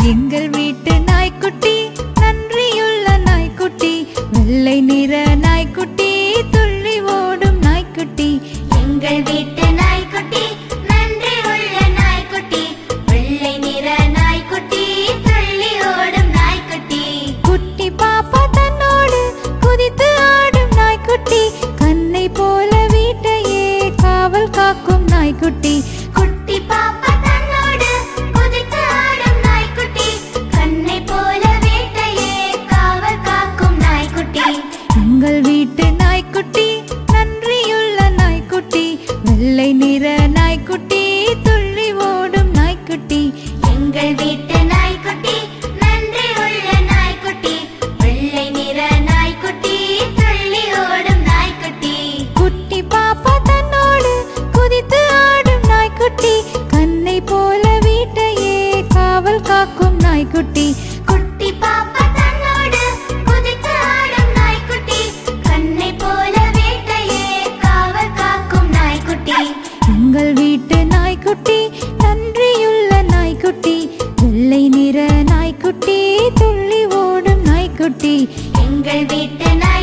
எங்கள் வீட்டு நாய்க்குட்டி நன்றியுள்ள நாய்க்குட்டி வெள்ளை நிற நாய்க்குட்டி துள்ளி ஓடும் நாய்க்குட்டி எங்கள் வீட்டு நாய்க்குட்டி நன்றி உள்ள நாய்க்குட்டி வெள்ளை நிற நாய்க்குட்டி துள்ளி ஓடும் நாய்க்குட்டி குட்டி பாப்பா தன்னோடு குதித்து ஆடும் நாய்க்குட்டி கண்ணை போல வீட்டையே காவல் காக்கும் நாய்க்குட்டி குட்டி பாப்பா தன்னோடு குதித்து ஆடும் நாய்க்குட்டி கண்ணை போல வீட்டையே காவல் காக்கும் நாய்க்குட்டி எங்கள் வீட்டு நாய்க்குட்டி நன்றியுள்ள நாய்க்குட்டி வெள்ளை நிற நாய்க்குட்டி துள்ளி ஓடும் நாய்க்குட்டி எங்கள் வீட்டு நாய்க்குட்டி நன்றி உள்ள நாய்க்குட்டி வெள்ளை நிற நாய்க்குட்டி துள்ளி ஓடும் நாய்க்குட்டி குட்டி பாப்பா தன்னோடு குதித்து ஆடும் நாய்க்குட்டி கண்ணை போல வீட்டையே காவல் காக்கும் நாய்க்குட்டி குட்டி பாப்பா தன்னோடு குதித்து ஆடும் நாய்க்குட்டி கண்ணை போல வீட்டையே காவல் காக்கும் நாய்க்குட்டி எங்கள் வீட்டு நாய்க்குட்டி நன்றியுள்ள நாய்க்குட்டி வெள்ளை நிற நாய்க்குட்டி துள்ளி ஓடும் நாய்க்குட்டி எங்கள் வீட்டு நாய்